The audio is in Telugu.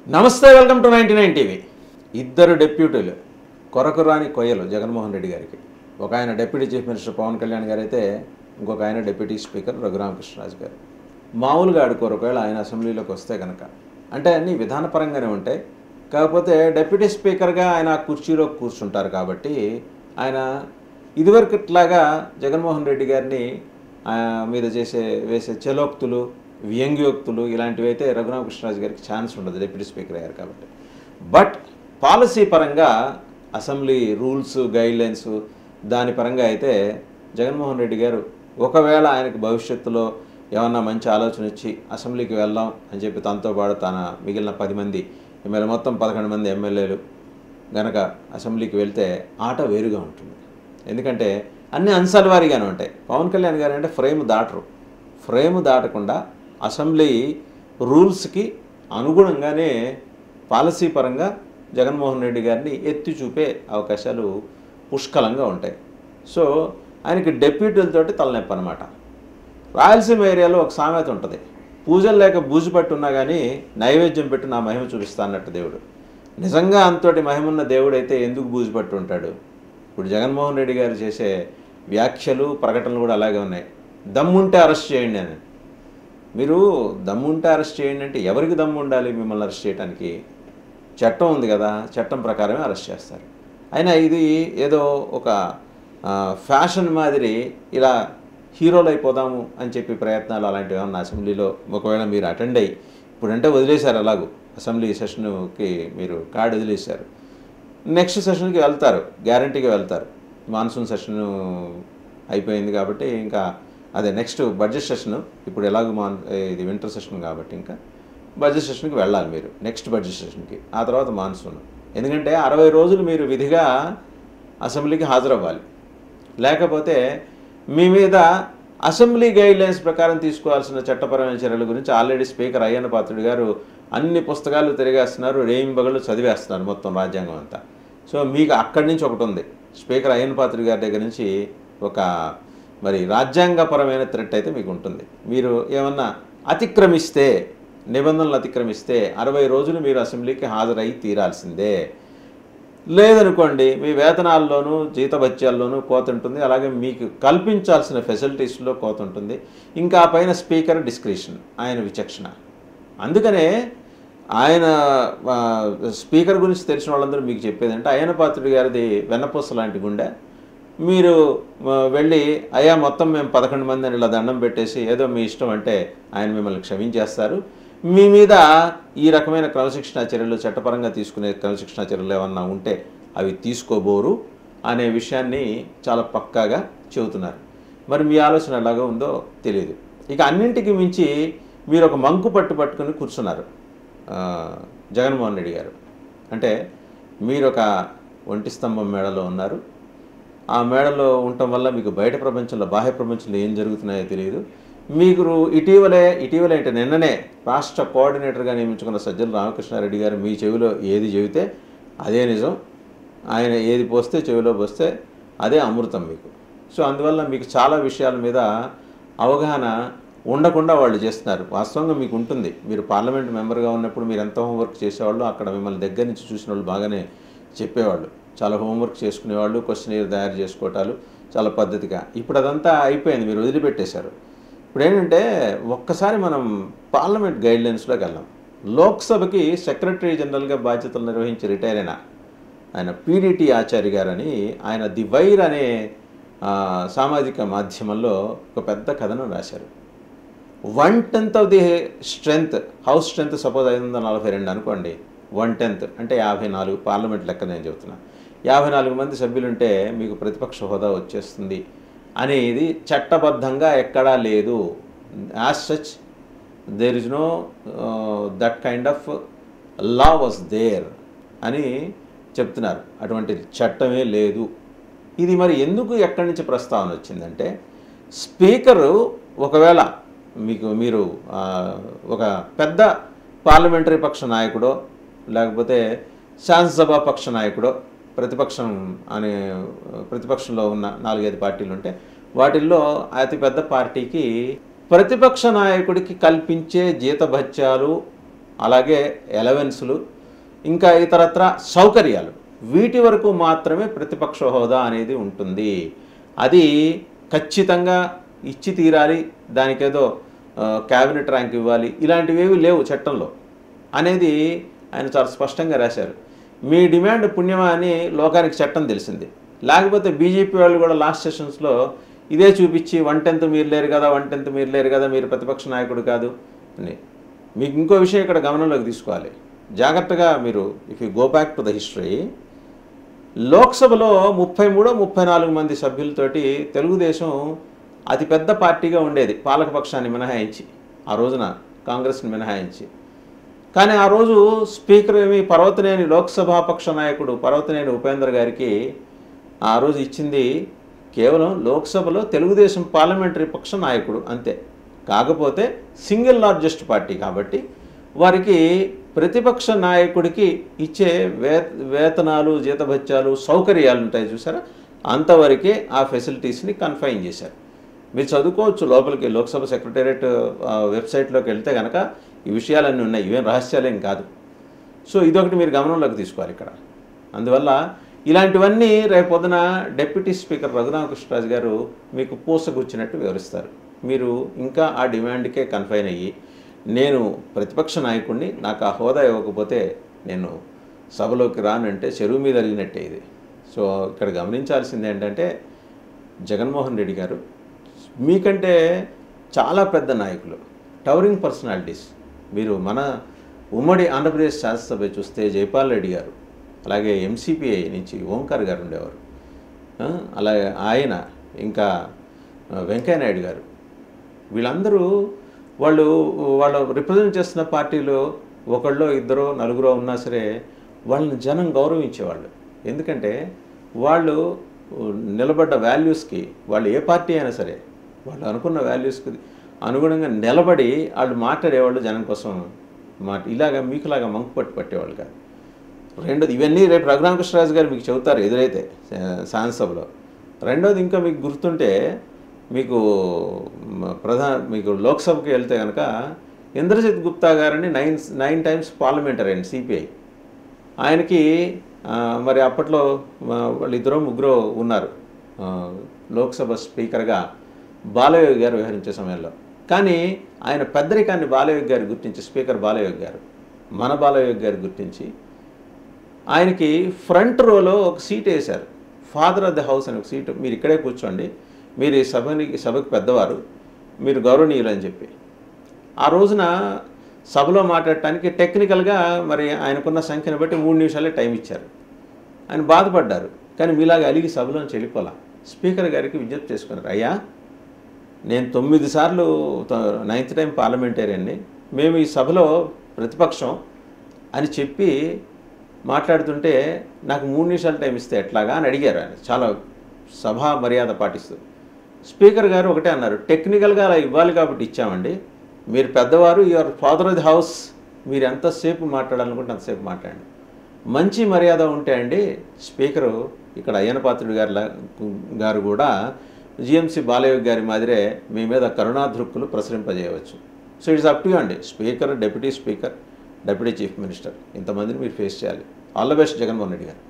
నమస్తే welcome to ninety nine TV ఇద్దరు డెప్యూటీలు కొరకురాని కొయ్యలు జగన్మోహన్ రెడ్డి గారికి ఒక ఆయన deputy chief minister Pawan Kalyan గారు అయితే ఇంకొక ఆయన డిప్యూటీ స్పీకర్ రఘురామకృష్ణరాజు గారు మామూలుగా ఆడుకోరు ఒకవేళ ఆయన అసెంబ్లీలోకి వస్తే కనుక అంటే అన్నీ విధానపరంగానే ఉంటాయి కాకపోతే డిప్యూటీ స్పీకర్గా ఆయన ఆ కుర్చీలో కూర్చుంటారు కాబట్టి ఆయన ఇదివరకట్లాగా జగన్మోహన్ రెడ్డి గారిని ఆ, మీద చేసే వేసే చలోక్తులు వ్యంగ్యోక్తులు ఇలాంటివి అయితే రఘురామకృష్ణరాజు గారికి ఛాన్స్ ఉండదు డిప్యూటీ స్పీకర్ అయ్యారు కాబట్టి బట్ పాలసీ పరంగా అసెంబ్లీ రూల్స్ గైడ్లైన్స్ దాని పరంగా అయితే జగన్మోహన్ రెడ్డి గారు ఒకవేళ ఆయనకి భవిష్యత్తులో ఏమన్నా మంచి ఆలోచన వచ్చి అసెంబ్లీకి వెళ్దాం అని చెప్పి తనతో పాటు తన మిగిలిన పది మంది ఎమ్మెల్యే మొత్తం పదకొండు మంది ఎమ్మెల్యేలు గనక అసెంబ్లీకి వెళ్తే ఆట వేరుగా ఉంటుంది ఎందుకంటే అన్ని అంశాల వారీగానే ఉంటాయి పవన్ కళ్యాణ్ గారు అంటే ఫ్రేమ్ దాటరు ఫ్రేమ్ దాటకుండా అసెంబ్లీ రూల్స్కి అనుగుణంగానే పాలసీ పరంగా జగన్మోహన్ రెడ్డి గారిని ఎత్తి చూపే అవకాశాలు పుష్కలంగా ఉంటాయి సో ఆయనకి డెప్యూటీలతోటి తలనొప్పి అనమాట రాయలసీమ ఏరియాలో ఒక సామెత ఉంటుంది పూజలు లేక బూజు పట్టి ఉన్నా కానీ నైవేద్యం పెట్టి నా మహిమ చూపిస్తా అన్నట్టు దేవుడు నిజంగా అంతటి మహిమున్న దేవుడైతే ఎందుకు బూజు పట్టి ఉంటాడు ఇప్పుడు జగన్మోహన్ రెడ్డి గారు చేసే వ్యాఖ్యలు ప్రకటనలు కూడా అలాగే ఉన్నాయి దమ్ముంటే అరెస్ట్ చేయండి అని మీరు దమ్ముంటే అరెస్ట్ చేయండి అంటే ఎవరికి దమ్ము ఉండాలి మిమ్మల్ని అరెస్ట్ చేయడానికి చట్టం ఉంది కదా చట్టం ప్రకారమే అరెస్ట్ చేస్తారు అయినా ఇది ఏదో ఒక ఆ, ఫ్యాషన్ మాదిరి ఇలా హీరోలు అయిపోదాము అని చెప్పి ప్రయత్నాలు అలాంటివి ఏమన్నా అసెంబ్లీలో ఒకవేళ మీరు అటెండ్ అయ్యి ఇప్పుడంటే వదిలేశారు అలాగూ అసెంబ్లీ సెషన్కి మీరు కార్డు వదిలేశారు నెక్స్ట్ సెషన్కి వెళ్తారు గ్యారంటీగా వెళ్తారు మాన్సూన్ సెషన్ అయిపోయింది కాబట్టి ఇంకా అదే నెక్స్ట్ బడ్జెట్ సెషన్ ఇప్పుడు ఎలాగో మాన్ ఇది వింటర్ సెషన్ కాబట్టి ఇంకా బడ్జెట్ సెషన్కి వెళ్ళాలి మీరు నెక్స్ట్ బడ్జెట్ సెషన్కి ఆ తర్వాత మాన్సూన్ ఎందుకంటే అరవై రోజులు మీరు విధిగా అసెంబ్లీకి హాజరవ్వాలి లేకపోతే మీ మీద అసెంబ్లీ గైడ్లైన్స్ ప్రకారం తీసుకోవాల్సిన చట్టపరమైన చర్యల గురించి ఆల్రెడీ స్పీకర్ అయ్యన్న పాత్రుడు గారు అన్ని పుస్తకాలు తిరిగేస్తున్నారు రేయిం బగళ్ళు చదివేస్తున్నారు మొత్తం రాజ్యాంగం అంతా సో మీకు అక్కడి నుంచి ఒకటి ఉంది స్పీకర్ అయ్యన్న పాత్రుడు గారి దగ్గర నుంచి ఒక మరి రాజ్యాంగపరమైన థ్రెట్ అయితే మీకు ఉంటుంది మీరు ఏమన్నా అతిక్రమిస్తే నిబంధనలు అతిక్రమిస్తే అరవై రోజులు మీరు అసెంబ్లీకి హాజరై తీరాల్సిందే లేదనుకోండి మీ వేతనాల్లోనూ జీతభత్యాల్లోనూ కోత ఉంటుంది అలాగే మీకు కల్పించాల్సిన ఫెసిలిటీస్లో కోత ఉంటుంది ఇంకా ఆ పైన స్పీకర్ డిస్క్రిషన్ ఆయన విచక్షణ అందుకనే ఆయన ఆ, స్పీకర్ గురించి తెలిసిన వాళ్ళందరూ మీకు చెప్పేది అంటే అయ్యన పాత్రుడి గారిది వెన్నపూస లాంటి గుండె మీరు ఆ, వెళ్ళి అయ్యా మొత్తం మేము పదకొండు మంది అని ఇలా దండం పెట్టేసి ఏదో మీ ఇష్టం అంటే ఆయన మిమ్మల్ని క్షమించేస్తారు మీ మీద ఈ రకమైన క్రమశిక్షణా చర్యలు చట్టపరంగా తీసుకునే క్రమశిక్షణా చర్యలు ఏమన్నా ఉంటే అవి తీసుకోబోరు అనే విషయాన్ని చాలా పక్కాగా చెబుతున్నారు మరి మీ ఆలోచన ఎలాగో ఉందో తెలియదు ఇక అన్నింటికి మించి మీరు ఒక మంకు పట్టు పట్టుకుని కూర్చున్నారు ఆ, జగన్మోహన్ రెడ్డి గారు అంటే మీరు ఒక ఒంటి స్తంభం మేడలో ఉన్నారు ఆ మేడలో ఉండటం వల్ల మీకు బయట ప్రపంచంలో బాహ్య ప్రపంచంలో ఏం జరుగుతున్నాయో తెలియదు మీకు ఇటీవలే ఇటీవలే అంటే నిన్ననే రాష్ట్ర కోఆర్డినేటర్గా నియమించుకున్న సజ్జల రామకృష్ణారెడ్డి గారు మీ చెవిలో ఏది చెబితే అదే నిజం ఆయన ఏది పోస్తే చెవిలో పోస్తే అదే అమృతం మీకు సో అందువల్ల మీకు చాలా విషయాల మీద అవగాహన ఉండకుండా వాళ్ళు చేస్తున్నారు వాస్తవంగా మీకు ఉంటుంది మీరు పార్లమెంట్ మెంబర్గా ఉన్నప్పుడు మీరు ఎంత హోంవర్క్ చేసేవాళ్ళు అక్కడ మిమ్మల్ని దగ్గర నుంచి చూసిన వాళ్ళు బాగానే చెప్పేవాళ్ళు చాలా హోంవర్క్ చేసుకునేవాళ్ళు క్వశ్చన్ తయారు చేసుకోవటాలు చాలా పద్ధతిగా ఇప్పుడు అదంతా అయిపోయింది మీరు వదిలిపెట్టేశారు ఇప్పుడు ఏంటంటే ఒక్కసారి మనం పార్లమెంట్ గైడ్లైన్స్లోకి వెళ్ళాం లోక్సభకి సెక్రటరీ జనరల్గా బాధ్యతలు నిర్వహించి రిటైర్ అయిన ఆయన పీడిటి ఆచార్య గారని ఆయన ది వైర్ అనే ఆ, సామాజిక మాధ్యమంలో ఒక పెద్ద కథనం రాశారు one tenth of the strength house strength suppose ఐదు వందల నలభై రెండు అనుకోండి వన్ టెన్త్ అంటే యాభై నాలుగు పార్లమెంట్ లెక్క నేను చెబుతున్నా యాభై నాలుగు మంది సభ్యులుంటే మీకు ప్రతిపక్ష హోదా వచ్చేస్తుంది అనేది చట్టబద్ధంగా ఎక్కడా లేదు as such there is no that kind of law was there అని చెప్తున్నారు అటువంటి చట్టమే లేదు ఇది మరి ఎందుకు ఎక్కడి నుంచి ప్రస్తావన వచ్చిందంటే స్పీకరు ఒకవేళ మీకు మీరు ఆ, ఒక పెద్ద పార్లమెంటరీ పక్ష నాయకుడో లేకపోతే శాసనసభ పక్ష నాయకుడో ప్రతిపక్షం అనే ప్రతిపక్షంలో ఉన్న నాలుగైదు పార్టీలు ఉంటే వాటిల్లో అతిపెద్ద పార్టీకి ప్రతిపక్ష నాయకుడికి కల్పించే జీతభత్యాలు అలాగే ఎలవెన్స్లు ఇంకా ఇతరత్ర సౌకర్యాలు వీటి వరకు మాత్రమే ప్రతిపక్ష హోదా అనేది ఉంటుంది అది ఖచ్చితంగా ఇచ్చి తీరాలి దానికేదో ఆ, క్యాబినెట్ ర్యాంక్ ఇవ్వాలి ఇలాంటివి ఏవి లేవు చట్టంలో అనేది ఆయన చాలా స్పష్టంగా రాశారు మీ డిమాండ్ పుణ్యమా అని లోకానికి చట్టం తెలిసింది లేకపోతే బీజేపీ వాళ్ళు కూడా లాస్ట్ సెషన్స్లో ఇదే చూపించి వన్ టెన్త్ మీరు లేరు కదా వన్ టెన్త్ మీరు లేరు కదా మీరు ప్రతిపక్ష నాయకుడు కాదు అని మీకు ఇంకో విషయం ఇక్కడ గమనంలోకి తీసుకోవాలి జాగ్రత్తగా మీరు if you go back to the history లోక్సభలో ముప్పై మూడో ముప్పై నాలుగు మంది సభ్యులతోటి తెలుగుదేశం అతిపెద్ద పార్టీగా ఉండేది పాలకపక్షాన్ని మినహాయించి ఆ రోజున కాంగ్రెస్ని మినహాయించి కానీ ఆ రోజు స్పీకర్ ఏమి పర్వతనేని లోక్సభాపక్ష నాయకుడు పర్వతనేని ఉపేంద్ర గారికి ఆ రోజు ఇచ్చింది కేవలం లోక్సభలో తెలుగుదేశం పార్లమెంటరీ పక్ష నాయకుడు అంతే కాకపోతే సింగిల్ లార్జెస్ట్ పార్టీ కాబట్టి వారికి ప్రతిపక్ష నాయకుడికి ఇచ్చే వే వేతనాలు జీతభత్యాలు సౌకర్యాలు ఉంటాయి చూసారా అంతవరకే ఆ ఫెసిలిటీస్ని కన్ఫైన్ చేశారు మీరు చదువుకోవచ్చు లోపలికి లోక్సభ సెక్రటేరియట్ ఆ, వెబ్సైట్లోకి వెళ్తే కనుక ఈ విషయాలన్నీ ఉన్నాయి ఇవేం రహస్యాలేం కాదు సో ఇదొకటి మీరు గమనంలోకి తీసుకోవాలి ఇక్కడ అందువల్ల ఇలాంటివన్నీ రేపొద్దున డిప్యూటీ స్పీకర్ రఘురామకృష్ణరాజు గారు మీకు పూసగుచ్చినట్టు వివరిస్తారు మీరు ఇంకా ఆ డిమాండ్కే కన్ఫైన్ అయ్యి నేను ప్రతిపక్ష నాయకుడిని నాకు ఆ హోదా ఇవ్వకపోతే నేను సభలోకి రానంటే చెరువు మీద వెళ్ళినట్టే ఇది సో ఇక్కడ గమనించాల్సింది ఏంటంటే జగన్మోహన్ రెడ్డి గారు మీకంటే చాలా పెద్ద నాయకులు టవరింగ్ పర్సనాలిటీస్ మీరు మన ఉమ్మడి ఆంధ్రప్రదేశ్ శాసనసభ చూస్తే జైపాల్ రెడ్డి గారు అలాగే ఎంసీపీఐ నుంచి ఓంకార్ గారు ఉండేవారు ఆ, అలాగే ఆయన ఇంకా ఆ, వెంకయ్య నాయుడు గారు వీళ్ళందరూ వాళ్ళు వాళ్ళు రిప్రజెంట్ చేస్తున్న పార్టీలో ఒకళ్ళో ఇద్దరో నలుగురో ఉన్నా సరే వాళ్ళని జనం గౌరవించేవాళ్ళు ఎందుకంటే వాళ్ళు నిలబడ్డ వాల్యూస్కి వాళ్ళు ఏ పార్టీ అయినా సరే వాళ్ళు అనుకున్న వాల్యూస్కి అనుగుణంగా నిలబడి వాళ్ళు మాట్లాడేవాళ్ళు జనం కోసం మాట ఇలాగా మీకులాగా మంకు పట్టు పట్టేవాళ్ళు కాదు రెండోది ఇవన్నీ రేపు రఘురామకృష్ణరాజు గారు మీకు చెబుతారు ఎదురైతే శా- శాసనసభలో రెండోది ఇంకా మీకు గుర్తుంటే మీకు మ- ప్రధాన మీకు లోక్సభకి వెళ్తే కనుక ఇంద్రజిత్ గుప్తా గారని నైన్ నైన్ టైమ్స్ పార్లమెంటరీ అండి సిపిఐ ఆయనకి ఆ, మరి అప్పట్లో ఆ, వాళ్ళిద్దరో ముగ్గురు ఉన్నారు ఆ, లోక్సభ స్పీకర్గా బాలయోగి గారు వ్యవహరించే సమయంలో కానీ ఆయన పెద్దరికాన్ని బాలయోగి గారు గుర్తించి స్పీకర్ బాలయోగి గారు మన బాలయోగి గారు గుర్తించి ఆయనకి ఫ్రంట్ రోలో ఒక సీట్ వేశారు ఫాదర్ ఆఫ్ ద హౌస్ అని ఒక సీటు మీరు ఇక్కడే కూర్చోండి మీరు ఈ సభని సభకు పెద్దవారు మీరు గౌరవనీయులు అని చెప్పి ఆ రోజున సభలో మాట్లాడటానికి టెక్నికల్గా మరి ఆయనకున్న సంఖ్యను బట్టి మూడు నిమిషాలే టైం ఇచ్చారు ఆయన బాధపడ్డారు కానీ మీలాగా అలిగి సభలోంచి వెళ్ళిపోలా స్పీకర్ గారికి విజ్ఞప్తి చేసుకున్నారు అయ్యా నేను తొమ్మిది సార్లు నైన్త్ టైం పార్లమెంటేరియన్ని మేము ఈ సభలో ప్రతిపక్షం అని చెప్పి మాట్లాడుతుంటే నాకు మూడు నిమిషాలు టైం ఇస్తే ఎట్లాగా అని అడిగారు ఆయన చాలా సభా మర్యాద పాటిస్తూ స్పీకర్ గారు ఒకటే అన్నారు టెక్నికల్గా అలా ఇవ్వాలి కాబట్టి ఇచ్చామండి మీరు పెద్దవారు your father of the house మీరు ఎంతసేపు మాట్లాడాలనుకుంటే అంతసేపు మాట్లాడండి మంచి మర్యాద ఉంటే అండి స్పీకరు ఇక్కడ అయ్యనపాత్రుడు గారి లా- గారు కూడా జిఎంసి బాలయోగి గారి మాదిరే మీ మీద కరుణాదృక్కులు ప్రసరింపజేయవచ్చు సో ఇట్స్ అప్ టు అండి speaker deputy speaker deputy chief minister ఇంతమందిని మీరు ఫేస్ చేయాలి all the best Jaganmohan Reddy గారు